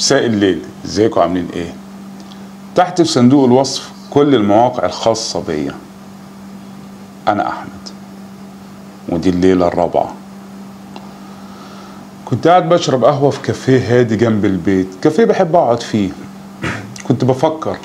مساء الليل ازيكم عاملين ايه تحت في صندوق الوصف كل المواقع الخاصة بيا انا احمد ودي الليلة الرابعة كنت قاعد بشرب قهوة في كافيه هادي جنب البيت كافيه بحب اقعد فيه كنت بفكر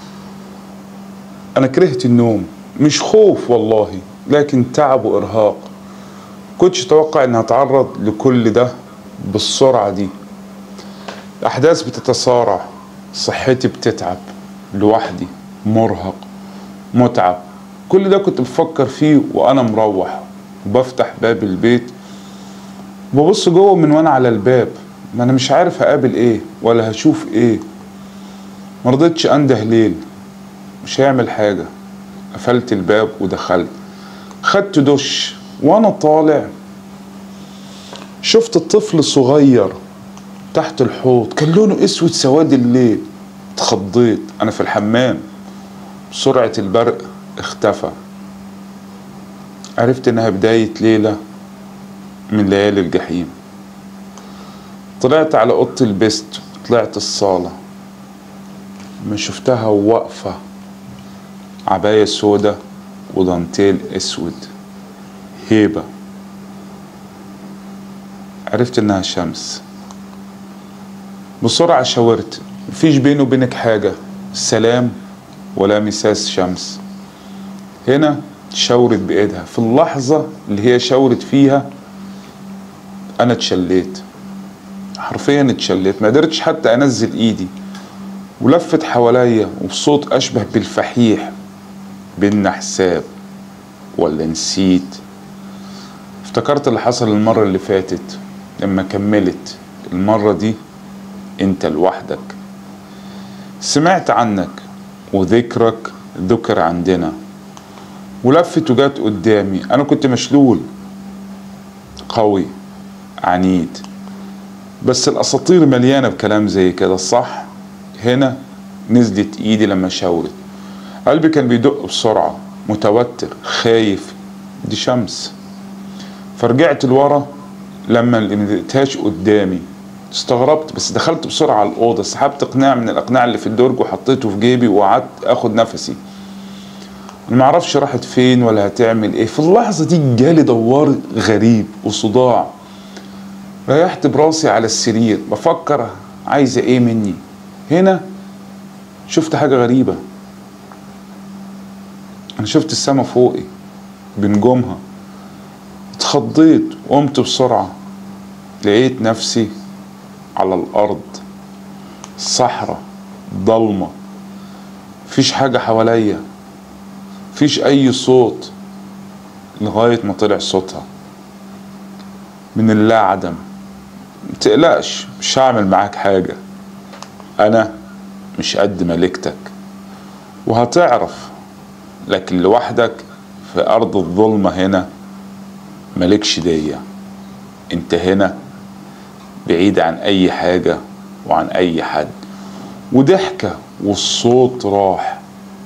انا كرهت النوم مش خوف والله لكن تعب وارهاق كنتش اتوقع اني هتعرض لكل ده بالسرعة دي الأحداث بتتسارع صحتي بتتعب لوحدي مرهق متعب كل ده كنت بفكر فيه وأنا مروح وبفتح باب البيت وببص جوه من وأنا على الباب ما أنا مش عارف هقابل إيه ولا هشوف إيه مرضتش أنده ليل مش هيعمل حاجة قفلت الباب ودخلت خدت دش وأنا طالع شفت الطفل صغير تحت الحوض كان لونه اسود سواد الليل اتخضيت انا في الحمام بسرعة البرق اختفى عرفت انها بداية ليلة من ليالي الجحيم طلعت على اوضة البست طلعت الصالة ما شفتها واقفة عباية سودة ودانتيل اسود هيبة عرفت انها شمس بسرعة شاورت مفيش بيني وبينك حاجة سلام ولا مساس شمس هنا شاورت بإيدها في اللحظة اللي هي شاورت فيها أنا اتشليت حرفيا اتشليت ما قدرتش حتى أنزل إيدي ولفت حواليا وبصوت أشبه بالفحيح بينا حساب ولا نسيت افتكرت اللي حصل المرة اللي فاتت لما كملت المرة دي انت لوحدك سمعت عنك وذكرك ذكر عندنا ولفت وجات قدامي انا كنت مشلول قوي عنيد بس الاساطير مليانه بكلام زي كده صح هنا نزلت ايدي لما شاورت قلبي كان بيدق بسرعه متوتر خايف دي شمس فرجعت لورا لما لقيتهاش قدامي استغربت بس دخلت بسرعة على الأوضة سحبت قناع من الأقناع اللي في الدرج وحطيته في جيبي وقعدت آخد نفسي أنا معرفش راحت فين ولا هتعمل إيه في اللحظة دي جالي دوار غريب وصداع ريحت براسي على السرير بفكر عايزة إيه مني هنا شفت حاجة غريبة أنا شفت السما فوقي بنجومها اتخضيت وقمت بسرعة لقيت نفسي على الأرض صحراء ضلمة مفيش حاجة حواليا مفيش أي صوت لغاية ما طلع صوتها من اللا عدم متقلقش مش هعمل معاك حاجة أنا مش قد ملكتك وهتعرف لكن لوحدك في أرض الظلمة هنا ملكش دية انت هنا بعيد عن اي حاجة وعن اي حد وضحكة والصوت راح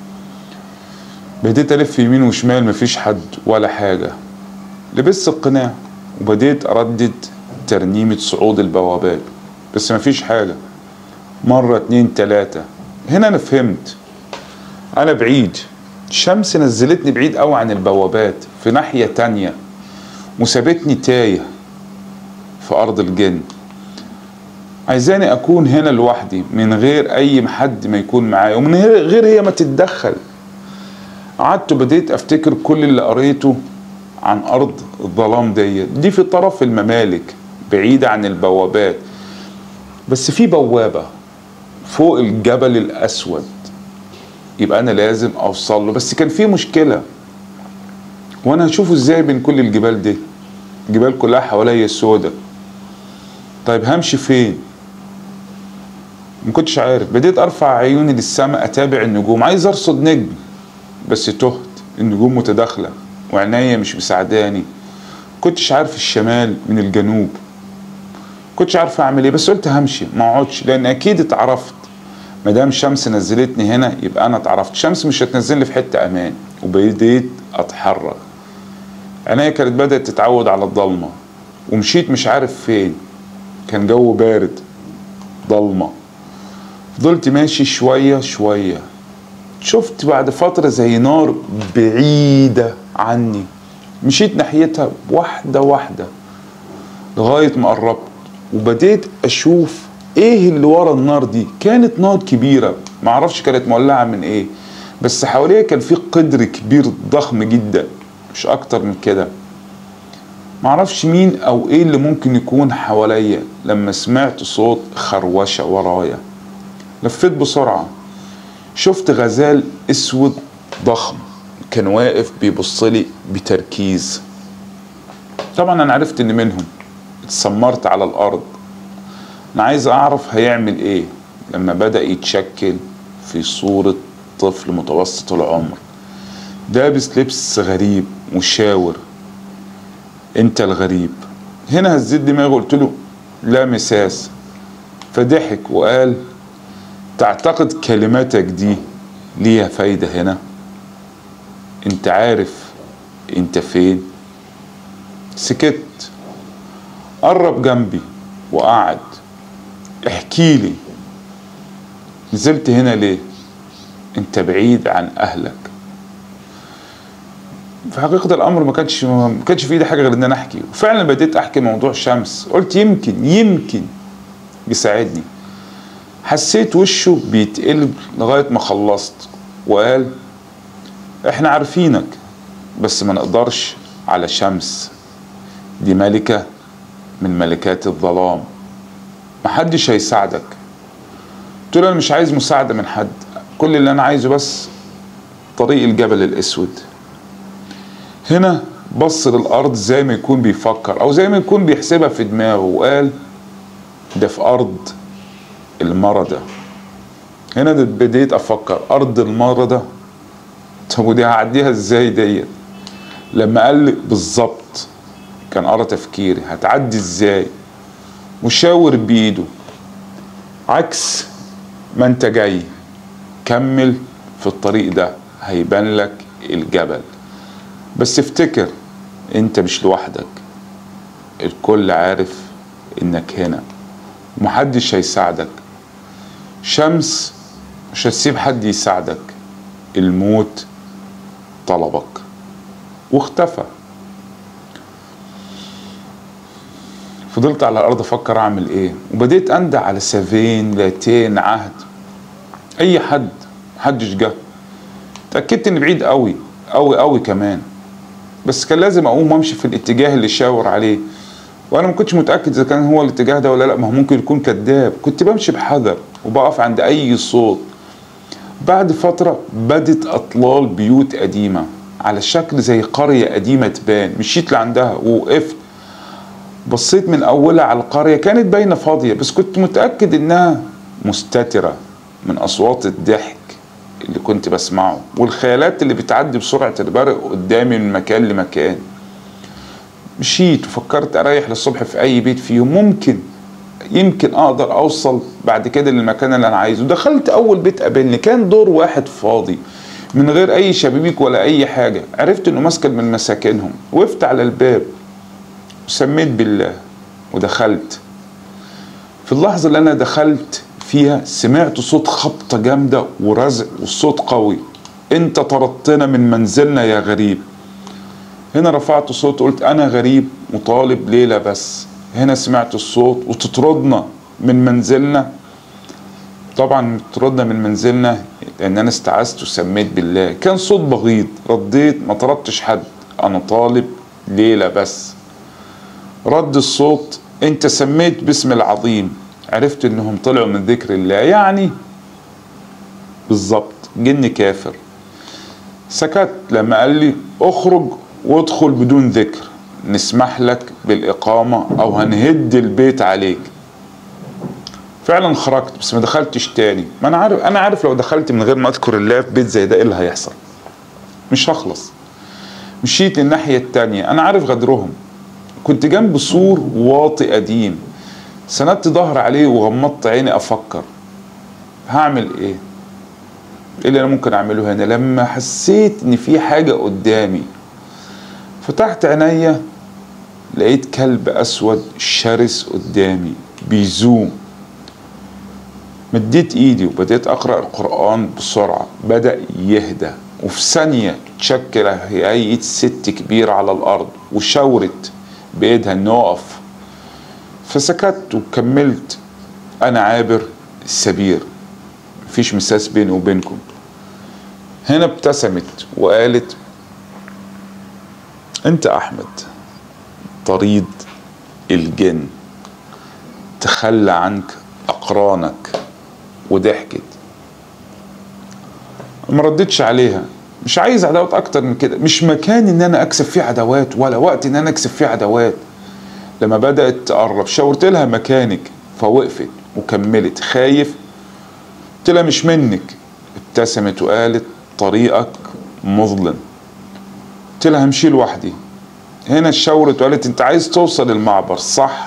بديت الف يمين وشمال مفيش حد ولا حاجة لبست القناع وبديت اردد ترنيمة صعود البوابات بس مفيش حاجة مرة اتنين تلاتة هنا انا فهمت انا بعيد الشمس نزلتني بعيد قوي عن البوابات في ناحية تانية وسابتني تايه في أرض الجن عايزاني أكون هنا لوحدي من غير أي حد ما يكون معايا ومن غير هي ما تتدخل قعدت وبديت أفتكر كل اللي قريته عن أرض الظلام دي دي في طرف الممالك بعيدة عن البوابات بس في بوابة فوق الجبل الأسود يبقى أنا لازم أوصل له بس كان في مشكلة وأنا هشوفه إزاي بين كل الجبال دي الجبال كلها حواليا سودة طيب همشي فين ما كنتش عارف بديت ارفع عيوني للسماء اتابع النجوم عايز ارصد نجم بس تهت النجوم متداخله وعناية مش مساعداني كنتش عارف الشمال من الجنوب كنتش عارف اعمل ايه بس قلت همشي ما اقعدش لان اكيد اتعرفت ما دام شمس نزلتني هنا يبقى انا اتعرفت شمس مش هتنزلني في حته امان وبديت اتحرك عينيا كانت بدات تتعود على الضلمه ومشيت مش عارف فين كان جو بارد ضلمه فضلت ماشي شوية شوية شفت بعد فترة زي نار بعيدة عني مشيت ناحيتها واحدة واحدة لغاية ما قربت وبديت أشوف إيه اللي ورا النار دي كانت نار كبيرة معرفش كانت مولعة من إيه بس حواليها كان في قدر كبير ضخم جدا مش أكتر من كده معرفش مين أو إيه اللي ممكن يكون حواليا لما سمعت صوت خروشة ورايا لفيت بسرعة شفت غزال اسود ضخم كان واقف بيبصلي بتركيز طبعا انا عرفت ان منهم اتسمرت على الارض انا عايز اعرف هيعمل ايه لما بدا يتشكل في صورة طفل متوسط العمر لابس لبس غريب وشاور انت الغريب هنا هزيت دماغي قلت له لا مساس فضحك وقال تعتقد كلماتك دي ليها فايدة هنا انت عارف انت فين سكت قرب جنبي وقعد احكي لي نزلت هنا ليه انت بعيد عن اهلك في حقيقة الأمر ما كانش ما كانش في إيدي حاجة غير إن أنا أحكي وفعلا بديت أحكي موضوع شمس قلت يمكن يمكن يساعدني حسيت وشه بيتقلب لغاية ما خلصت وقال احنا عارفينك بس ما نقدرش على شمس دي ملكة من ملكات الظلام محدش هيساعدك قلت له انا مش عايز مساعدة من حد كل اللي انا عايزه بس طريق الجبل الاسود هنا بص للارض زي ما يكون بيفكر او زي ما يكون بيحسبها في دماغه وقال ده في ارض المردة هنا بديت افكر ارض المردة طب ودي هعديها ازاي ديت لما قال لي بالظبط كان قرا تفكيري هتعدي ازاي وشاور بايده عكس ما انت جاي كمل في الطريق ده هيبان لك الجبل بس افتكر انت مش لوحدك الكل عارف انك هنا محدش هيساعدك شمس مش هتسيب حد يساعدك الموت طلبك واختفى فضلت على الارض افكر اعمل ايه وبديت اندع على سافين لاتين عهد اي حد محدش جه اتاكدت اني بعيد قوي قوي قوي كمان بس كان لازم اقوم وامشي في الاتجاه اللي شاور عليه وانا ما كنتش متاكد اذا كان هو الاتجاه ده ولا لا ما هو ممكن يكون كذاب كنت بمشي بحذر وبقف عند اي صوت بعد فترة بدت أطلال بيوت قديمة على شكل زي قرية قديمة تبان مشيت لعندها ووقفت بصيت من أولها على القرية كانت باينة فاضية بس كنت متأكد إنها مستترة من أصوات الضحك اللي كنت بسمعه والخيالات اللي بتعدي بسرعة البرق قدامي من مكان لمكان مشيت وفكرت أريح للصبح في أي بيت فيهم ممكن يمكن اقدر اوصل بعد كده للمكان اللي انا عايزه دخلت اول بيت قابلني كان دور واحد فاضي من غير اي شبابيك ولا اي حاجه عرفت انه مسكن من مساكنهم وقفت على الباب وسميت بالله ودخلت في اللحظه اللي انا دخلت فيها سمعت صوت خبطه جامده ورزع والصوت قوي انت طردتنا من منزلنا يا غريب هنا رفعت صوت قلت انا غريب وطالب ليله بس هنا سمعت الصوت وتطردنا من منزلنا طبعا تطردنا من منزلنا لان انا استعذت وسميت بالله كان صوت بغيض رديت ما طردتش حد انا طالب ليله بس رد الصوت انت سميت باسم العظيم عرفت انهم طلعوا من ذكر الله يعني بالظبط جن كافر سكت لما قال لي اخرج وادخل بدون ذكر نسمح لك بالإقامة أو هنهد البيت عليك فعلا خرجت بس ما دخلتش تاني ما أنا عارف أنا عارف لو دخلت من غير ما أذكر الله في بيت زي ده إيه اللي هيحصل مش هخلص مشيت الناحية التانية أنا عارف غدرهم كنت جنب سور واطي قديم سندت ظهر عليه وغمضت عيني أفكر هعمل إيه؟ إيه اللي أنا ممكن أعمله هنا لما حسيت إن في حاجة قدامي فتحت عينيا لقيت كلب اسود شرس قدامي بيزوم مديت ايدي وبديت اقرا القران بسرعه بدا يهدى وفي ثانيه تشكل هيئه ست كبيره على الارض وشاورت بايدها انه اقف فسكت وكملت انا عابر السبير مفيش مساس بيني وبينكم هنا ابتسمت وقالت انت احمد طريد الجن تخلى عنك اقرانك وضحكت ما ردتش عليها مش عايز عداوات اكتر من كده مش مكان ان انا اكسب فيه عداوات ولا وقت ان انا اكسب فيه عداوات لما بدات تقرب شاورت لها مكانك فوقفت وكملت خايف قلت لها مش منك ابتسمت وقالت طريقك مظلم قلت لها همشي لوحدي هنا شاورت وقالت انت عايز توصل المعبر صح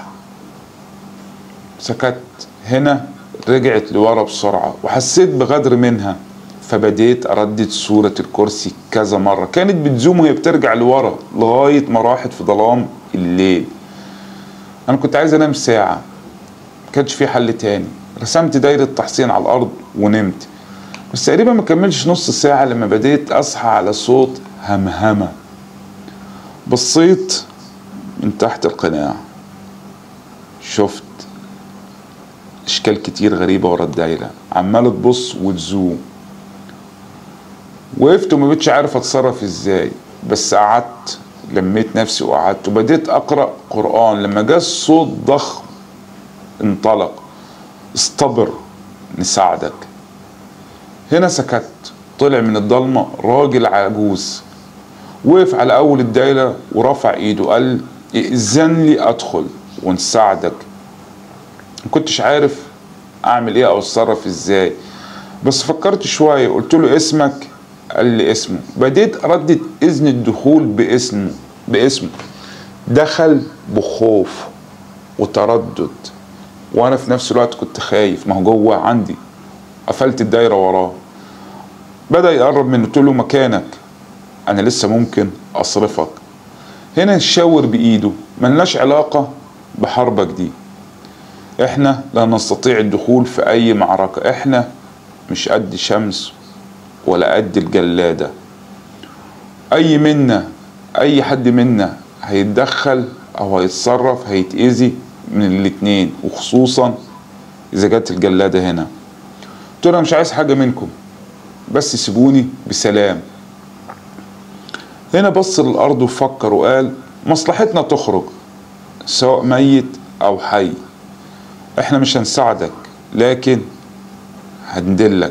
سكت هنا رجعت لورا بسرعة وحسيت بغدر منها فبديت أردد سورة الكرسي كذا مرة كانت بتزوم وهي بترجع لورا لغاية ما راحت في ظلام الليل أنا كنت عايز أنام ساعة كانش في حل تاني رسمت دايرة تحصين على الأرض ونمت بس تقريبا ما كملش نص ساعة لما بديت أصحى على صوت همهمة بصيت من تحت القناع شفت اشكال كتير غريبه ورا الدايره عماله تبص وتزوم وقفت وما بقتش عارف اتصرف ازاي بس قعدت لميت نفسي وقعدت وبديت اقرا قران لما جه الصوت ضخم انطلق استبر نساعدك هنا سكت طلع من الضلمه راجل عجوز وقف على اول الدايره ورفع ايده قال ائذن لي ادخل ونساعدك ما كنتش عارف اعمل ايه او اتصرف ازاي بس فكرت شويه قلت له اسمك قال لي اسمه بديت اردد اذن الدخول باسمه باسمه دخل بخوف وتردد وانا في نفس الوقت كنت خايف ما هو جوه عندي قفلت الدايره وراه بدا يقرب مني قلت له مكانك انا لسه ممكن اصرفك هنا شاور بايده ملناش علاقه بحربك دي احنا لا نستطيع الدخول في اي معركة احنا مش قد شمس ولا قد الجلادة اي منا اي حد منا هيتدخل او هيتصرف هيتأذي من الاتنين وخصوصا اذا جت الجلادة هنا قلت له انا مش عايز حاجة منكم بس سيبوني بسلام هنا بص للارض وفكر وقال مصلحتنا تخرج سواء ميت او حي احنا مش هنساعدك لكن هندلك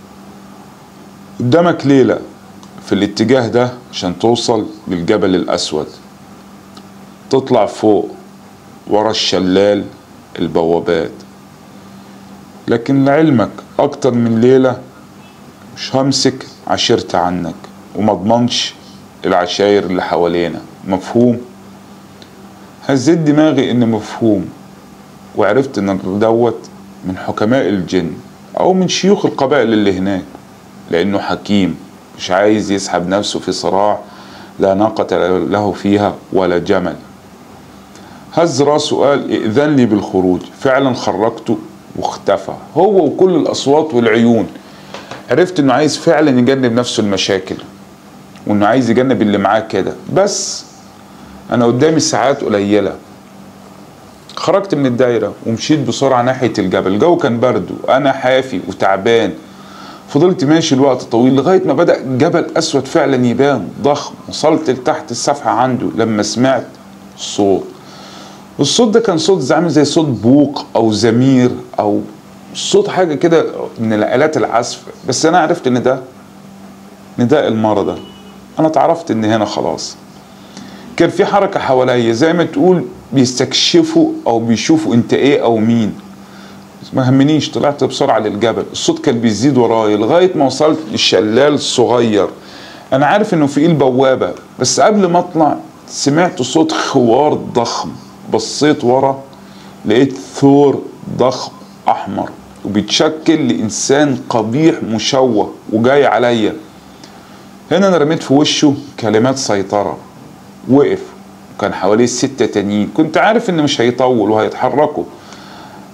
قدامك ليلة في الاتجاه ده عشان توصل للجبل الأسود تطلع فوق ورا الشلال البوابات لكن لعلمك أكتر من ليلة مش همسك عشيرتي عنك وما اضمنش العشاير اللي حوالينا مفهوم هزيت دماغي ان مفهوم وعرفت ان دوت من حكماء الجن او من شيوخ القبائل اللي هناك لانه حكيم مش عايز يسحب نفسه في صراع لا ناقة له فيها ولا جمل هز راسه وقال ائذن لي بالخروج فعلا خرجته واختفى هو وكل الاصوات والعيون عرفت انه عايز فعلا يجنب نفسه المشاكل وانه عايز يجنب اللي معاه كده بس انا قدامي ساعات قليله خرجت من الدايره ومشيت بسرعه ناحيه الجبل الجو كان برد وانا حافي وتعبان فضلت ماشي الوقت طويل لغايه ما بدا جبل اسود فعلا يبان ضخم وصلت لتحت السفحه عنده لما سمعت صوت الصوت ده كان صوت عامل زي صوت بوق او زمير او صوت حاجه كده من الالات العزف بس انا عرفت ان ده نداء المرضى انا اتعرفت ان هنا خلاص كان في حركه حواليا زي ما تقول بيستكشفوا او بيشوفوا انت ايه او مين ما همنيش طلعت بسرعه للجبل الصوت كان بيزيد ورايا لغايه ما وصلت للشلال الصغير انا عارف انه في البوابه بس قبل ما اطلع سمعت صوت خوار ضخم بصيت ورا لقيت ثور ضخم احمر وبيتشكل لانسان قبيح مشوه وجاي عليا هنا انا رميت في وشه كلمات سيطره وقف وكان حواليه ستة تانيين كنت عارف ان مش هيطول وهيتحركوا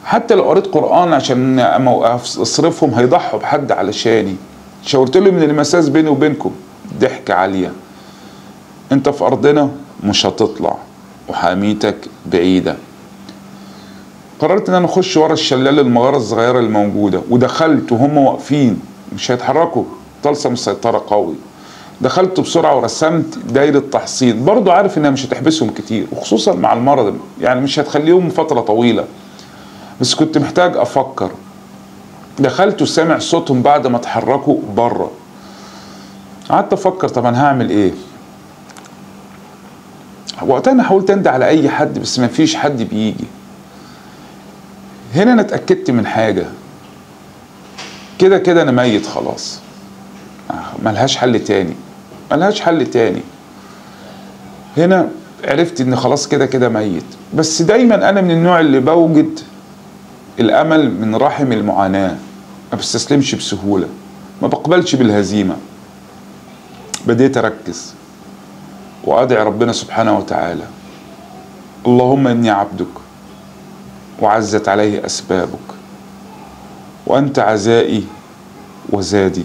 حتى لو قريت قران عشان أما اصرفهم هيضحوا بحد علشاني شاورت لهم ان المساس بيني وبينكم ضحك عاليه انت في ارضنا مش هتطلع وحاميتك بعيده قررت ان انا اخش ورا الشلال المغاره الصغيره الموجوده ودخلت وهم واقفين مش هيتحركوا طلسم السيطره قوي دخلت بسرعه ورسمت دايره تحصين برضو عارف انها مش هتحبسهم كتير وخصوصا مع المرض يعني مش هتخليهم فتره طويله بس كنت محتاج افكر دخلت وسامع صوتهم بعد ما اتحركوا بره قعدت افكر طب انا هعمل ايه وقتها انا حاولت اندى على اي حد بس ما فيش حد بيجي هنا انا اتاكدت من حاجه كده كده انا ميت خلاص ملهاش حل تاني ملهاش حل تاني هنا عرفت ان خلاص كده كده ميت بس دايما انا من النوع اللي بوجد الامل من رحم المعاناه ما بستسلمش بسهوله ما بقبلش بالهزيمه بديت اركز وادعي ربنا سبحانه وتعالى اللهم اني عبدك وعزت عليه اسبابك وانت عزائي وزادي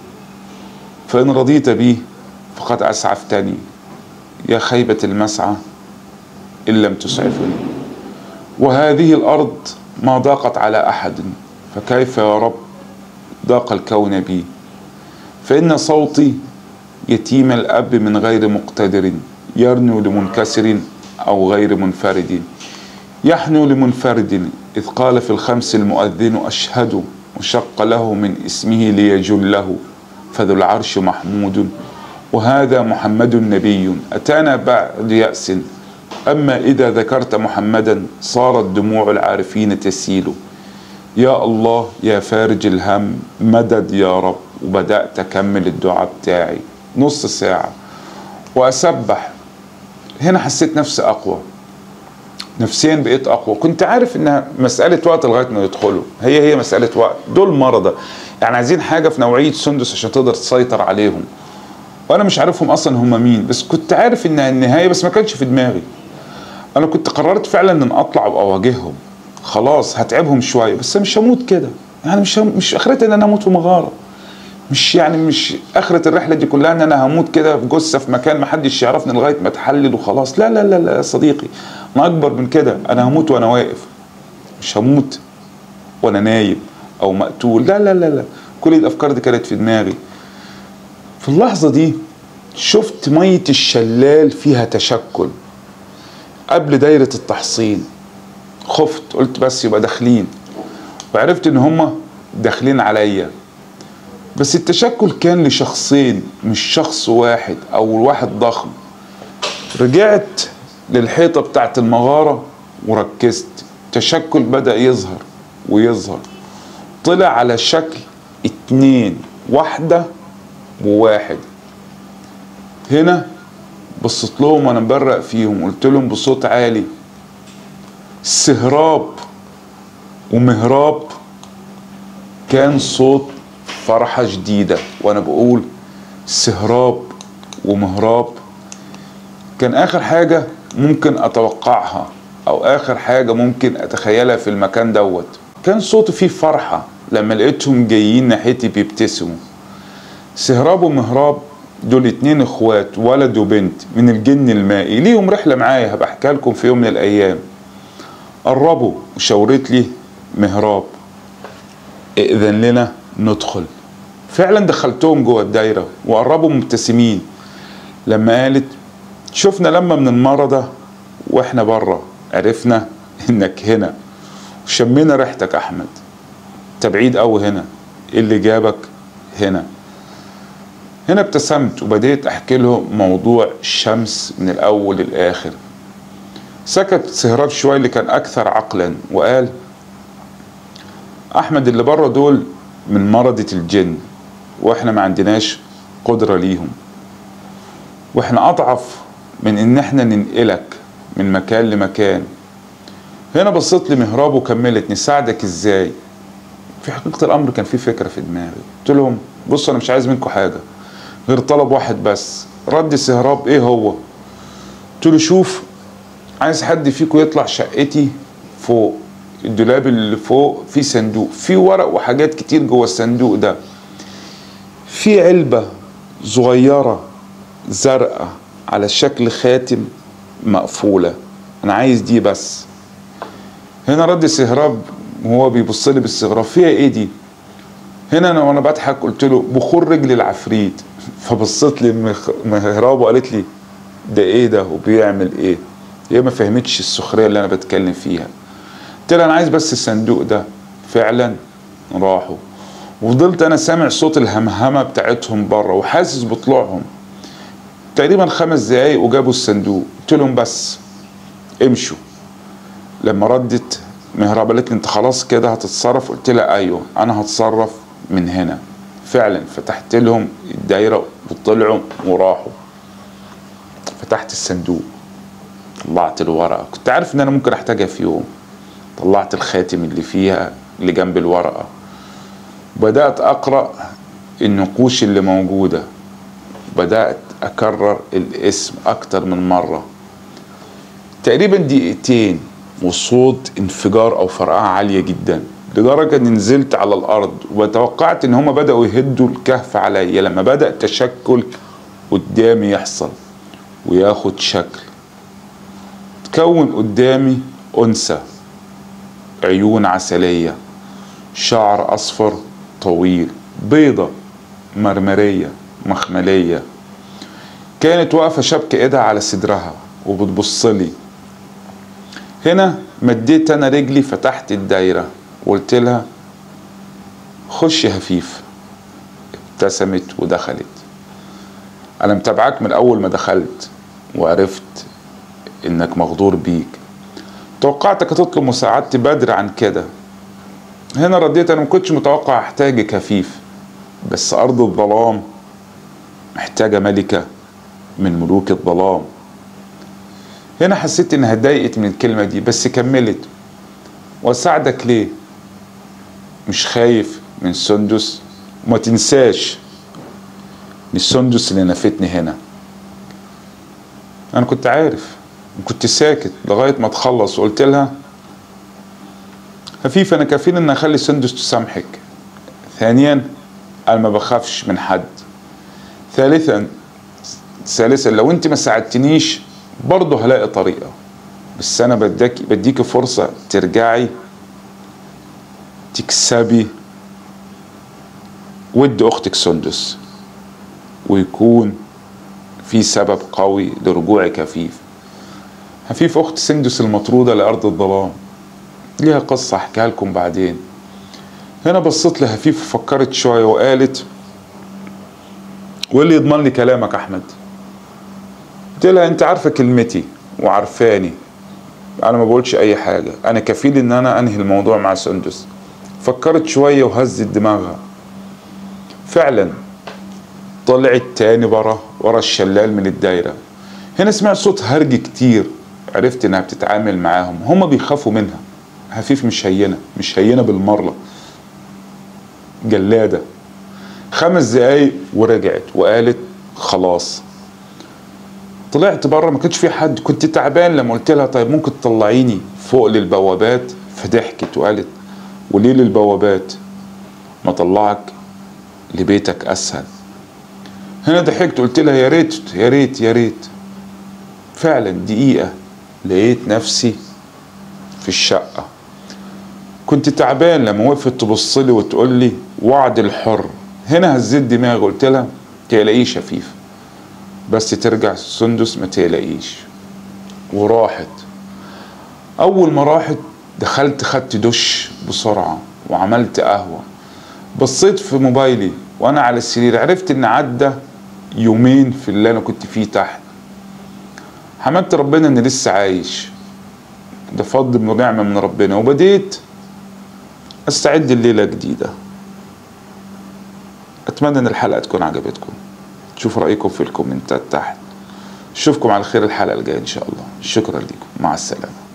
فان رضيت بي فقد اسعفتني يا خيبه المسعى ان لم تسعفني وهذه الارض ما ضاقت على احد فكيف يا رب ضاق الكون بي فان صوتي يتيم الاب من غير مقتدر يرنو لمنكسر او غير منفرد يحنو لمنفرد اذ قال في الخمس المؤذن اشهد وشق له من اسمه ليجله فذو العرش محمود وهذا محمد نبي اتانا بعد ياس أما إذا ذكرت محمدا صارت دموع العارفين تسيل يا الله يا فارج الهم مدد يا رب وبدأت أكمل الدعاء بتاعي نص ساعة وأسبح هنا حسيت نفسي أقوى نفسيا بقيت أقوى كنت عارف إنها مسألة وقت لغاية ما يدخلوا هي هي مسألة وقت دول مرضى يعني عايزين حاجة في نوعية سندس عشان تقدر تسيطر عليهم وأنا مش عارفهم أصلا هم مين بس كنت عارف إنها النهاية بس ما كانش في دماغي انا كنت قررت فعلا ان اطلع واواجههم خلاص هتعبهم شويه بس مش هموت كده يعني مش هم مش اخرتي ان انا اموت في مغاره مش يعني مش اخره الرحله دي كلها ان انا هموت كده في جثه في مكان ما حدش يعرفني لغايه ما اتحلل وخلاص لا لا لا لا يا صديقي انا اكبر من كده انا هموت وانا واقف مش هموت وانا نايم او مقتول لا لا لا لا كل الافكار دي كانت في دماغي في اللحظه دي شفت ميه الشلال فيها تشكل قبل دايرة التحصين خفت قلت بس يبقى داخلين وعرفت ان هما داخلين عليا بس التشكل كان لشخصين مش شخص واحد او واحد ضخم رجعت للحيطة بتاعت المغارة وركزت تشكل بدأ يظهر ويظهر طلع على شكل اتنين واحدة وواحد هنا بصيت لهم وانا مبرق فيهم قلت لهم بصوت عالي استهراب ومهراب كان صوت فرحة جديدة وانا بقول استهراب ومهراب كان اخر حاجة ممكن اتوقعها او اخر حاجة ممكن اتخيلها في المكان دوت كان صوتي فيه فرحة لما لقيتهم جايين ناحيتي بيبتسموا استهراب ومهراب دول اتنين اخوات ولد وبنت من الجن المائي ليهم رحلة معايا هبقى احكي لكم في يوم من الايام قربوا وشاورت لي مهراب ائذن لنا ندخل فعلا دخلتهم جوه الدايرة وقربوا مبتسمين لما قالت شفنا لما من المرضى واحنا بره عرفنا انك هنا وشمينا ريحتك احمد انت بعيد قوي هنا ايه اللي جابك هنا هنا ابتسمت وبديت احكي له موضوع الشمس من الاول للاخر سكت سهراب شوية اللي كان اكثر عقلا وقال احمد اللي بره دول من مرضة الجن واحنا ما عندناش قدرة ليهم واحنا اضعف من ان احنا ننقلك من مكان لمكان هنا بصيت لمهراب وكملت نساعدك ازاي في حقيقة الامر كان في فكرة في دماغي قلت لهم بصوا انا مش عايز منكم حاجة غير طلب واحد بس رد سهراب ايه هو قلت له شوف عايز حد فيكم يطلع شقتي فوق الدولاب اللي فوق فيه صندوق فيه ورق وحاجات كتير جوه الصندوق ده في علبة صغيرة زرقاء على شكل خاتم مقفولة أنا عايز دي بس هنا رد سهراب وهو بيبص لي باستغراب فيها ايه دي هنا انا وانا بضحك قلت له بخور رجل العفريت فبصت لي مخ- مهراب وقالت لي ده ايه ده وبيعمل ايه هي ما فهمتش السخريه اللي انا بتكلم فيها قلت لها انا عايز بس الصندوق ده فعلا راحوا وفضلت انا سامع صوت الهمهمه بتاعتهم بره وحاسس بطلوعهم تقريبا خمس دقايق وجابوا الصندوق قلت لهم بس امشوا لما ردت مهراب قالت لي انت خلاص كده هتتصرف قلت لها ايوه انا هتصرف من هنا فعلا فتحت لهم الدايره وطلعوا وراحوا فتحت الصندوق طلعت الورقه كنت عارف ان انا ممكن احتاجها في يوم طلعت الخاتم اللي فيها اللي جنب الورقه بدات اقرا النقوش اللي موجوده بدات اكرر الاسم اكتر من مره تقريبا دقيقتين وصوت انفجار او فرقعه عاليه جدا لدرجه اني نزلت على الارض وتوقعت ان هما بداوا يهدوا الكهف عليا لما بدا تشكل قدامي يحصل وياخد شكل تكون قدامي انثى عيون عسليه شعر اصفر طويل بيضه مرمريه مخمليه كانت واقفه شبكه ايدها على صدرها وبتبص لي هنا مديت انا رجلي فتحت الدايره وقلت لها خش يا هفيف ابتسمت ودخلت انا متابعاك من اول ما دخلت وعرفت انك مغدور بيك توقعتك هتطلب مساعدتي بدري عن كده هنا رديت انا ما كنتش متوقع احتاجك هفيف بس ارض الظلام محتاجه ملكه من ملوك الظلام هنا حسيت انها اتضايقت من الكلمه دي بس كملت واساعدك ليه مش خايف من سندس وما تنساش ان السندس اللي نفتني هنا انا كنت عارف وكنت ساكت لغايه ما تخلص وقلت لها خفيف انا كفيل ان اخلي سندس تسامحك ثانيا انا ما بخافش من حد ثالثا ثالثا لو انت ما ساعدتنيش برضه هلاقي طريقة بس انا بدك بديكي فرصة ترجعي تكسبي ود اختك سندس ويكون في سبب قوي لرجوعك هفيف هفيف اخت سندس المطرودة لارض الظلام ليها قصة احكيها لكم بعدين هنا بصيت لهفيف وفكرت شوية وقالت واللي يضمن لي كلامك احمد قلت لها انت عارفه كلمتي وعارفاني انا ما بقولش اي حاجه انا كفيل ان انا انهي الموضوع مع سندس فكرت شويه وهزت دماغها فعلا طلعت تاني ورا ورا الشلال من الدايره هنا سمعت صوت هرج كتير عرفت انها بتتعامل معاهم هما بيخافوا منها هفيف مش هينه مش هينه بالمره جلاده خمس دقايق ورجعت وقالت خلاص طلعت بره ما كانش في حد كنت تعبان لما قلت لها طيب ممكن تطلعيني فوق للبوابات فضحكت وقالت وليه للبوابات ما طلعك لبيتك اسهل هنا ضحكت قلت لها يا ريت يا ريت يا ريت فعلا دقيقة لقيت نفسي في الشقة كنت تعبان لما وقفت تبص لي وتقول لي وعد الحر هنا هزيت دماغي قلت لها تقلقيش يا فيفا بس ترجع سندس ما تقلقيش وراحت اول ما راحت دخلت خدت دش بسرعة وعملت قهوة بصيت في موبايلي وانا على السرير عرفت ان عدى يومين في اللي انا كنت فيه تحت حمدت ربنا اني لسه عايش ده فضل ونعمة من ربنا وبديت استعد الليلة جديدة اتمنى ان الحلقة تكون عجبتكم شوفوا رأيكم في الكومنتات تحت اشوفكم على خير الحلقة الجاية ان شاء الله شكرا لكم مع السلامة